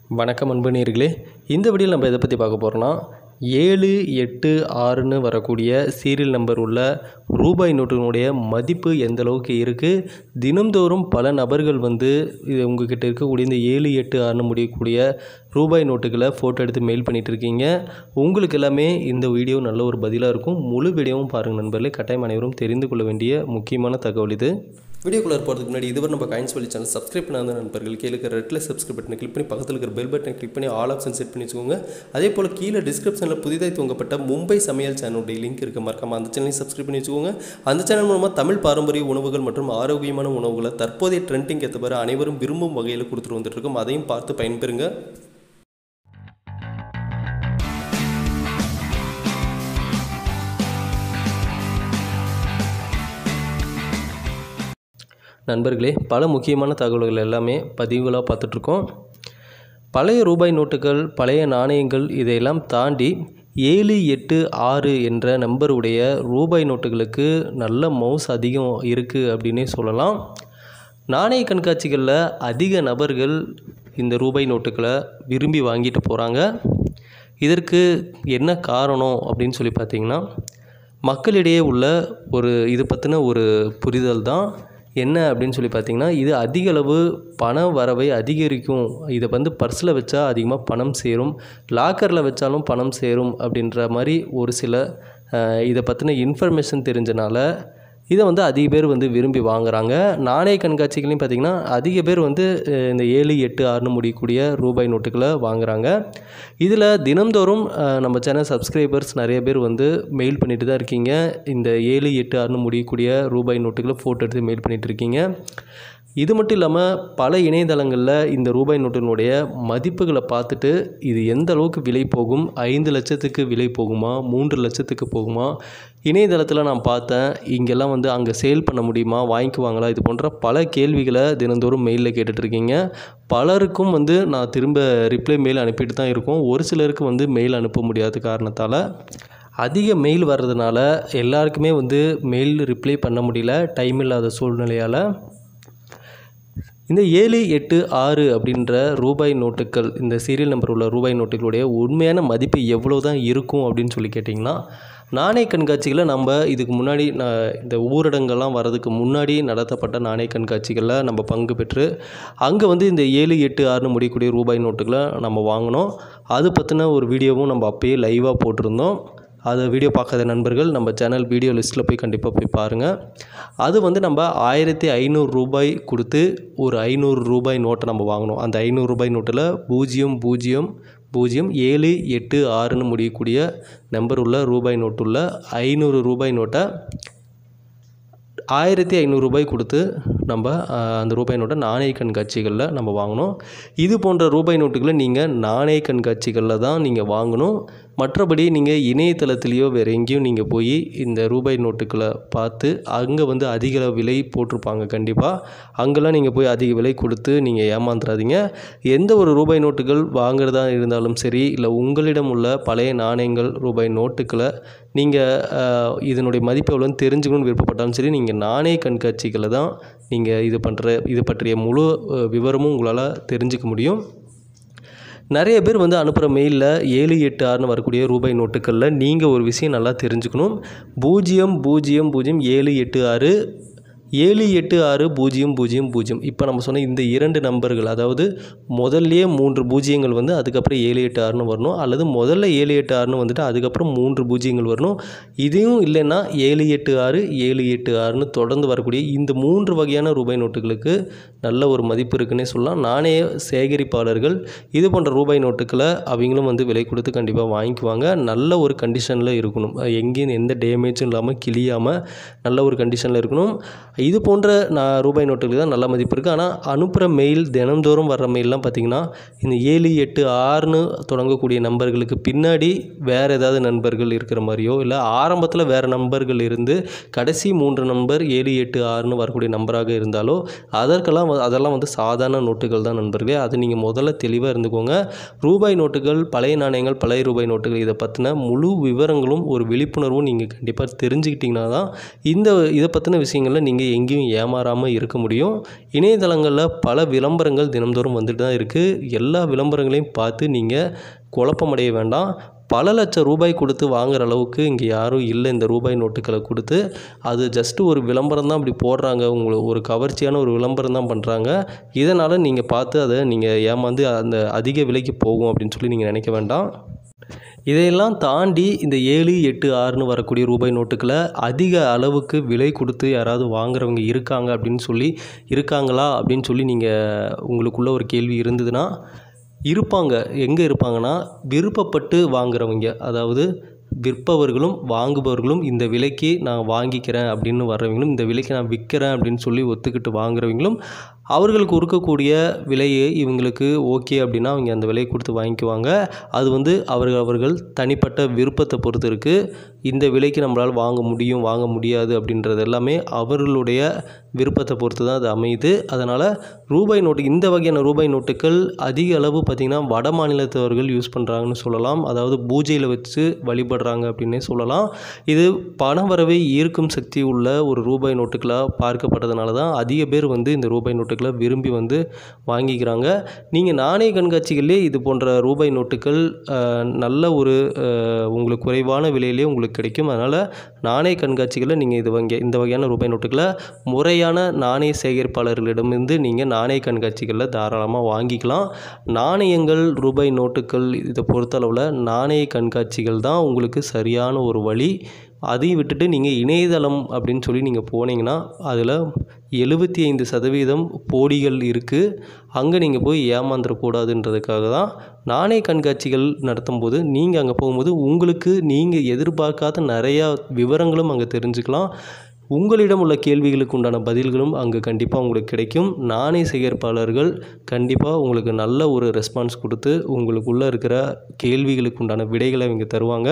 வணக்கம் அன்பு நேயர்களே இந்த வீடியோவில் நம்ம எதை பற்றி பார்க்க போகிறோம்னா ஏழு எட்டு ஆறுன்னு வரக்கூடிய சீரியல் நம்பர் உள்ள ரூபாய் நோட்டினுடைய மதிப்பு எந்த அளவுக்கு இருக்குது தினம்தோறும் பல நபர்கள் வந்து இது உங்ககிட்ட இருக்கக்கூடிய இந்த ஏழு எட்டு ஆறுன்னு முடியக்கூடிய ரூபாய் நோட்டுகளை ஃபோட்டோ எடுத்து மெயில் பண்ணிட்டு இருக்கீங்க உங்களுக்கு எல்லாமே இந்த வீடியோ நல்ல ஒரு பதிலாக இருக்கும் முழு வீடியோவும் பாருங்கள் நண்பர்களே கட்டாயம் அனைவரும் தெரிந்து கொள்ள வேண்டிய முக்கியமான தகவல் இது வீடியோக்குள்ளே போகிறதுக்கு முன்னாடி இதுவரை நம்ம காயின்ஸ் வழி சேனல் சப்ஸ்கிரைப் பண்ணாத நண்பர்கள் கீழே இருக்கிற ரெட்டில் சப்ஸ்கிரைப் பட்டனை கிளிக் பண்ணி பக்கத்தில் இருக்கிற பெல் பட்டனை கிளிக் பண்ணி ஆல் ஆப்ஷன் செட் பண்ணி வச்சுக்கோங்க அதே போல் கீழே டிஸ்கிரிப்ஷனில் புதிதாக துவங்கப்பட்ட மும்பை சமையல் சேனலுடைய லிங்க் இருக்க மறக்காம அந்த சேனலையும் சப்ஸ்கிரைப் பண்ணி வச்சுக்கோங்க அந்த சேனல் மூலமாக தமிழ் பாரம்பரிய உணவுகள் மற்றும் ஆரோக்கியமான உணவுகளை தற்போதைய ட்ரெண்டிங் ஏற்றவாறு அனைவரும் விரும்பும் வகையில் கொடுத்துட்டு வந்துட்டு இருக்கோம் அதையும் பார்த்து பயன்பெறுங்க நண்பர்களே பல முக்கியமான தகவல்கள் எல்லாமே பதிவுகளாக பார்த்துட்ருக்கோம் பழைய ரூபாய் நோட்டுகள் பழைய நாணயங்கள் இதையெல்லாம் தாண்டி ஏழு எட்டு ஆறு என்ற நம்பருடைய ரூபாய் நோட்டுகளுக்கு நல்ல மவுஸ் அதிகம் இருக்குது அப்படின்னே சொல்லலாம் நாணய கண்காட்சிகளில் அதிக நபர்கள் இந்த ரூபாய் நோட்டுகளை விரும்பி வாங்கிட்டு போகிறாங்க இதற்கு என்ன காரணம் அப்படின்னு சொல்லி பார்த்தீங்கன்னா மக்களிடையே உள்ள ஒரு இது பற்றின ஒரு புரிதல் தான் என்ன அப்படின்னு சொல்லி பார்த்தீங்கன்னா இது அதிக அளவு பண வரவை அதிகரிக்கும் இதை வந்து பர்ஸில் வச்சா அதிகமாக பணம் சேரும் லாக்கரில் வச்சாலும் பணம் சேரும் அப்படின்ற மாதிரி ஒரு சில அஹ், இதை பற்றின இன்ஃபர்மேஷன் தெரிஞ்சனால இதை வந்து அதிக பேர் வந்து விரும்பி வாங்குறாங்க நாணய கண்காட்சிகளையும் பார்த்திங்கன்னா அதிக பேர் வந்து அஹ், இந்த ஏழு எட்டு ஆறுன்னு முடியக்கூடிய ரூபாய் நோட்டுகளை வாங்குறாங்க இதில் தினம்தோறும் அஹ், நம்ம சேனல் சப்ஸ்கிரைபர்ஸ் நிறைய பேர் வந்து மெயில் பண்ணிட்டு தான் இருக்கீங்க இந்த ஏழு எட்டு ஆறுன்னு முடியக்கூடிய ரூபாய் நோட்டுகளை ஃபோட்டோ எடுத்து மெயில் பண்ணிட்டு இருக்கீங்க இது மட்டும் இல்லாமல் பல இணையதளங்களில் இந்த ரூபாய் நோட்டினுடைய மதிப்புகளை பார்த்துட்டு இது எந்த அளவுக்கு விலை போகும் ஐந்து லட்சத்துக்கு விலை போகுமா மூன்று லட்சத்துக்கு போகுமா இணையதளத்தில் நான் பார்த்தேன் இங்கெல்லாம் வந்து அங்கே சேல் பண்ண முடியுமா வாங்கிக்குவாங்களா இது போன்ற பல கேள்விகளை தினந்தோறும் மெயிலில் கேட்டுட்ருக்கீங்க பலருக்கும் வந்து நான் திரும்ப ரிப்ளை மெயில் அனுப்பிட்டு தான் இருக்கோம் ஒரு சிலருக்கு வந்து மெயில் அனுப்ப முடியாத காரணத்தால் அதிக மெயில் வர்றதுனால எல்லாருக்குமே வந்து மெயில் ரிப்ளை பண்ண முடியல டைம் இல்லாத சூழ்நிலையால் இந்த ஏழு எட்டு ஆறு அப்படின்ற ரூபாய் நோட்டுகள் இந்த சீரியல் நம்பர் உள்ள ரூபாய் நோட்டுகளுடைய உண்மையான மதிப்பு எவ்வளோ தான் இருக்கும் அப்படின்னு சொல்லி கேட்டிங்கன்னா நாணய கண்காட்சிகளை நம்ம இதுக்கு முன்னாடி நான் இந்த ஊரடங்கெல்லாம் வர்றதுக்கு முன்னாடி நடத்தப்பட்ட நாணய கண்காட்சிகளில் நம்ம பங்கு பெற்று அங்கே வந்து இந்த ஏழு எட்டு ஆறுன்னு முடியக்கூடிய ரூபாய் நோட்டுகளை நம்ம வாங்கினோம் அது பற்றின ஒரு வீடியோவும் நம்ம அப்பயே லைவாக போட்டிருந்தோம் அதை வீடியோ பார்க்காத நண்பர்கள் நம்ம சேனல் வீடியோ லிஸ்ட்டில் போய் கண்டிப்பாக போய் பாருங்கள் அது வந்து நம்ம ஆயிரத்தி ஐநூறு ரூபாய் கொடுத்து ஒரு ஐநூறு ரூபாய் நோட்டை நம்ம வாங்கினோம் அந்த ஐநூறு ரூபாய் நோட்டில் பூஜ்ஜியம் பூஜ்ஜியம் பூஜ்ஜியம் ஏழு எட்டு ஆறுன்னு முடியக்கூடிய நம்பர் உள்ள ரூபாய் நோட்டுள்ள ஐநூறு ரூபாய் நோட்டை ஆயிரத்தி ஐநூறு ரூபாய் கொடுத்து நம்ம ஆஹ், அந்த ரூபாய் நோட்டை நாணய கண்காட்சிகளில் நம்ம வாங்கினோம் இது போன்ற ரூபாய் நோட்டுகளை நீங்கள் நாணய கண்காட்சிகளில் தான் நீங்கள் வாங்கணும் மற்றபடி நீங்கள் இணையதளத்துலேயோ வேறு எங்கேயும் நீங்கள் போய் இந்த ரூபாய் நோட்டுகளை பார்த்து அங்கே வந்து அதிக விலை போட்டிருப்பாங்க கண்டிப்பாக அங்கெல்லாம் நீங்கள் போய் அதிக விலை கொடுத்து நீங்கள் ஏமாந்துடாதீங்க எந்த ஒரு ரூபாய் நோட்டுகள் வாங்குறதா இருந்தாலும் சரி இல்லை உங்களிடம் உள்ள பழைய நாணயங்கள் ரூபாய் நோட்டுகளை நீங்கள் இதனுடைய மதிப்பு எவ்வளோன்னு தெரிஞ்சுக்கணும்னு விருப்பப்பட்டாலும் சரி நீங்கள் நாணய கண்காட்சிகளை தான் நீங்கள் இது பண்ணுற இது பற்றிய முழு அஹ், விவரமும் உங்களால் தெரிஞ்சுக்க முடியும் நிறைய பேர் வந்து அனுப்புகிற மெயிலில் ஏழு எட்டு ஆறுன்னு வரக்கூடிய ரூபாய் நோட்டுகளில் நீங்கள் ஒரு விஷயம் நல்லா தெரிஞ்சுக்கணும் பூஜ்ஜியம் பூஜ்ஜியம் பூஜ்ஜியம் ஏழு எட்டு ஆறு ஏழு எட்டு ஆறு பூஜ்ஜியம் பூஜ்ஜியம் பூஜ்ஜியம் இப்போ நம்ம சொன்ன இந்த இரண்டு நம்பர்கள் அதாவது முதல்லயே மூன்று பூஜ்ஜியங்கள் வந்து அதுக்கப்புறம் ஏழு எட்டு ஆறுன்னு வரணும் அல்லது முதல்ல ஏழு எட்டு ஆறுன்னு வந்துட்டு அதுக்கப்புறம் மூன்று பூஜ்ஜியங்கள் வரணும் இதையும் இல்லைன்னா ஏழு எட்டு ஆறு ஏழு எட்டு ஆறுன்னு தொடர்ந்து வரக்கூடிய இந்த மூன்று வகையான ரூபாய் நோட்டுகளுக்கு நல்ல ஒரு மதிப்பு இருக்குன்னே சொல்லலாம் நாணய சேகரிப்பாளர்கள் இது போன்ற ரூபாய் நோட்டுகளை அவங்களும் வந்து விலை கொடுத்து கண்டிப்பாக வாங்கிக்குவாங்க நல்ல ஒரு கண்டிஷனில் இருக்கணும் அஹ் எங்கேயும் எந்த டேமேஜும் இல்லாமல் கிளியாமல் நல்ல ஒரு கண்டிஷனில் இருக்கணும் இது போன்ற நான் ரூபாய் நோட்டுகளுக்கு தான் நல்ல மதிப்பு இருக்குது ஆனால் அனுப்புகிற மெயில் தினந்தோறும் வர்ற மெயிலெலாம் பார்த்திங்கன்னா இந்த ஏழு எட்டு ஆறுன்னு தொடங்கக்கூடிய நம்பர்களுக்கு பின்னாடி வேறு ஏதாவது நண்பர்கள் இருக்கிற மாதிரியோ இல்லை ஆரம்பத்தில் வேறு நம்பர்கள் இருந்து கடைசி மூன்று நம்பர் ஏழு எட்டு ஆறுன்னு வரக்கூடிய நம்பராக இருந்தாலோ அதற்கெல்லாம் வ- அதெல்லாம் வந்து சாதாரண நோட்டுகள் தான் நண்பர்களே அது நீங்கள் முதல்ல தெளிவாக இருந்துக்கோங்க ரூபாய் நோட்டுகள் பழைய நாணயங்கள் பழைய ரூபாய் நோட்டுகள் இதை பற்றின முழு விவரங்களும் ஒரு விழிப்புணர்வும் நீங்கள் கண்டிப்பாக தெரிஞ்சுக்கிட்டிங்கன்னா தான் இந்த இதை பற்றின விஷயங்களில் நீங்கள் நீங்கள் எங்கேயும் ஏமாறாமல் இருக்க முடியும் இணையதளங்களில் பல விளம்பரங்கள் தினம்தோறும் வந்துட்டு தான் இருக்குது எல்லா விளம்பரங்களையும் பார்த்து நீங்கள் குழப்பமடைய வேண்டாம் பல லட்சம் ரூபாய் கொடுத்து வாங்குற அளவுக்கு இங்கே யாரும் இல்லை இந்த ரூபாய் நோட்டுகளை கொடுத்து அது ஜஸ்ட்டு ஒரு விளம்பரம் தான் அப்படி போடுறாங்க உங்களுக்கு ஒரு கவர்ச்சியான ஒரு விளம்பரம் தான் பண்ணுறாங்க இதனால் நீங்கள் பார்த்து அதை நீங்கள் ஏமாந்து அந்த அதிக விலைக்கு போகும் அப்படின்னு சொல்லி நீங்கள் நினைக்க வேண்டாம் இதையெல்லாம் தாண்டி இந்த ஏழு எட்டு ஆறுன்னு வரக்கூடிய ரூபாய் நோட்டுகளை அதிக அளவுக்கு விலை கொடுத்து யாராவது வாங்குறவங்க இருக்காங்க அப்படின்னு சொல்லி இருக்காங்களா அப்படின்னு சொல்லி நீங்கள் உங்களுக்குள்ள ஒரு கேள்வி இருந்ததுன்னா இருப்பாங்க எங்கே இருப்பாங்கன்னா விருப்பப்பட்டு வாங்குறவங்க அதாவது விற்பவர்களும் வாங்குபவர்களும் இந்த விலைக்கு நான் வாங்கிக்கிறேன் அப்படின்னு வர்றவங்களும் இந்த விலைக்கு நான் விற்கிறேன் அப்படின்னு சொல்லி ஒத்துக்கிட்டு வாங்குறவங்களும் அவர்களுக்கு இருக்கக்கூடிய விலையை இவங்களுக்கு ஓகே அப்படின்னா அவங்க அந்த விலையை கொடுத்து வாங்கிக்குவாங்க அது வந்து அவர்கள் அவர்கள் தனிப்பட்ட விருப்பத்தை பொறுத்து இருக்குது இந்த விலைக்கு நம்மளால் வாங்க முடியும் வாங்க முடியாது அப்படின்றது எல்லாமே அவர்களுடைய விருப்பத்தை பொறுத்து தான் அது அமையுது அதனால் ரூபாய் நோட்டு இந்த வகையான ரூபாய் நோட்டுகள் அதிக அளவு பார்த்திங்கன்னா வட மாநிலத்தவர்கள் யூஸ் பண்ணுறாங்கன்னு சொல்லலாம் அதாவது பூஜையில் வச்சு வழிபடுறாங்க அப்படின்னே சொல்லலாம் இது பண வரவை ஈர்க்கும் சக்தி உள்ள ஒரு ரூபாய் நோட்டுகளாக பார்க்கப்பட்டதுனால தான் அதிக பேர் வந்து இந்த ரூபாய் நோட்டுகளை விரும்பி வந்து வாங்கிக்கிறாங்க நீங்கள் நாணய கண்காட்சிகளிலே இது போன்ற ரூபாய் நோட்டுகள் அஹ், நல்ல ஒரு அஹ், உங்களுக்கு குறைவான விலையிலே உங்களுக்கு கிடைக்கும் அதனால் நாணய கண்காட்சிகளில் நீங்கள் இது வங்க இந்த வகையான ரூபாய் நோட்டுகளை முறையான நாணய சேகரிப்பாளர்களிடமிருந்து நீங்கள் நாணய கண்காட்சிகளில் தாராளமாக வாங்கிக்கலாம் நாணயங்கள் ரூபாய் நோட்டுகள் இதை பொறுத்தளவில் நாணய கண்காட்சிகள் தான் உங்களுக்கு சரியான ஒரு வழி அதையும் விட்டுட்டு நீங்கள் இணையதளம் அப்படின்னு சொல்லி நீங்கள் போனீங்கன்னா அதில் எழுபத்தி ஐந்து சதவீதம் போடிகள் இருக்குது அங்கே நீங்கள் போய் ஏமாந்துடக்கூடாதுன்றதுக்காக தான் நாணய கண்காட்சிகள் நடத்தும்போது நீங்கள் அங்கே போகும்போது உங்களுக்கு நீங்கள் எதிர்பார்க்காத நிறையா விவரங்களும் அங்கே தெரிஞ்சுக்கலாம் உங்களிடம் உள்ள கேள்விகளுக்கு உண்டான பதில்களும் அங்கே கண்டிப்பாக உங்களுக்கு கிடைக்கும் நாணய சேகரிப்பாளர்கள் கண்டிப்பாக உங்களுக்கு நல்ல ஒரு ரெஸ்பான்ஸ் கொடுத்து உங்களுக்குள்ளே இருக்கிற கேள்விகளுக்கு உண்டான விடைகளை இவங்க தருவாங்க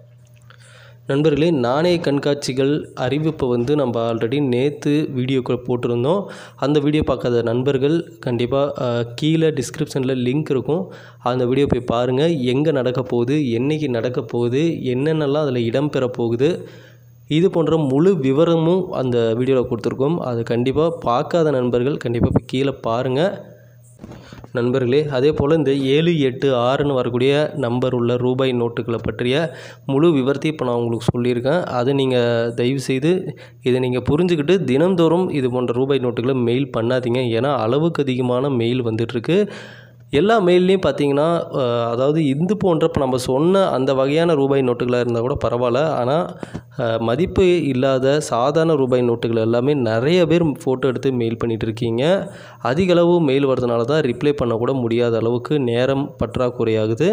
நண்பர்களே நாணய கண்காட்சிகள் அறிவிப்பை வந்து நம்ம ஆல்ரெடி நேற்று வீடியோக்கள் போட்டிருந்தோம் அந்த வீடியோ பார்க்காத நண்பர்கள் கண்டிப்பாக கீழே டிஸ்கிரிப்ஷனில் லிங்க் இருக்கும் அந்த வீடியோ போய் பாருங்கள் எங்கே நடக்க போகுது என்னைக்கு நடக்க போகுது என்னென்னலாம் அதில் இடம்பெற போகுது இது போன்ற முழு விவரமும் அந்த வீடியோவில் கொடுத்துருக்கோம் அது கண்டிப்பாக பார்க்காத நண்பர்கள் கண்டிப்பாக போய் கீழே பாருங்கள் நண்பர்களே அதே போல் இந்த ஏழு எட்டு ஆறுன்னு வரக்கூடிய நம்பர் உள்ள ரூபாய் நோட்டுகளை பற்றிய முழு விவரத்தை இப்போ நான் உங்களுக்கு சொல்லியிருக்கேன் அதை நீங்கள் தயவுசெய்து இதை நீங்கள் புரிஞ்சுக்கிட்டு தினந்தோறும் இது போன்ற ரூபாய் நோட்டுகளை மெயில் பண்ணாதீங்க ஏன்னா அளவுக்கு அதிகமான மெயில் வந்துட்டுருக்கு எல்லா மெயில்லையும் பார்த்தீங்கன்னா அஹ், அதாவது இது போன்ற இப்போ நம்ம சொன்ன அந்த வகையான ரூபாய் நோட்டுகளாக இருந்தால் கூட பரவாயில்ல ஆனால் அஹ், மதிப்பு இல்லாத சாதாரண ரூபாய் நோட்டுகள் எல்லாமே நிறைய பேர் ஃபோட்டோ எடுத்து மெயில் பண்ணிட்டு இருக்கீங்க அதிக அளவு மெயில் வரதுனால தான் ரிப்ளை பண்ணக்கூட முடியாத அளவுக்கு நேரம் பற்றாக்குறையாகுது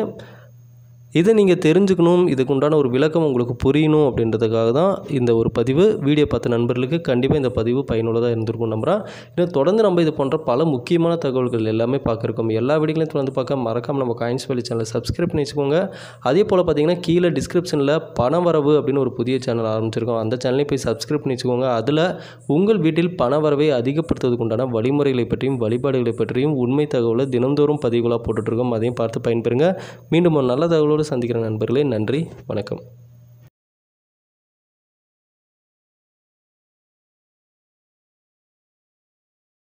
இதை நீங்கள் தெரிஞ்சுக்கணும் இதுக்கு உண்டான ஒரு விளக்கம் உங்களுக்கு புரியணும் அப்படின்றதுக்காக தான் இந்த ஒரு பதிவு வீடியோ பார்த்த நண்பர்களுக்கு கண்டிப்பாக இந்த பதிவு பயனுள்ளதாக இருந்திருக்கும் நம்புகிறேன் இன்னும் தொடர்ந்து நம்ம இது போன்ற பல முக்கியமான தகவல்கள் எல்லாமே பார்க்குறோம் எல்லா வீடியோகளையும் தொடர்ந்து பார்க்க மறக்காம நம்ம காயின்ஸ் வேலி சேனலை சப்ஸ்கிரைப் பண்ணி வச்சுக்கோங்க அதே போல் பார்த்தீங்கன்னா கீழே டிஸ்கிரிப்ஷனில் பணவரவு அப்படின்னு ஒரு புதிய சேனல் ஆரம்பிச்சிருக்கோம் அந்த சேனலையும் போய் சப்ஸ்கிரைப் பண்ணி வச்சுக்கோங்க அதில் உங்கள் வீட்டில் பணவரவை அதிகப்படுத்துவதற்கு உண்டான வழிமுறைகளை பற்றியும் வழிபாடுகளை பற்றியும் உண்மை தகவலை தினந்தோறும் பதிவுகளாக போட்டுட்ருக்கோம் அதையும் பார்த்து பயன்பெறுங்க மீண்டும் ஒரு நல்ல தகவலோடு சந்திக்கிற நண்பர்களே நன்றி வணக்கம்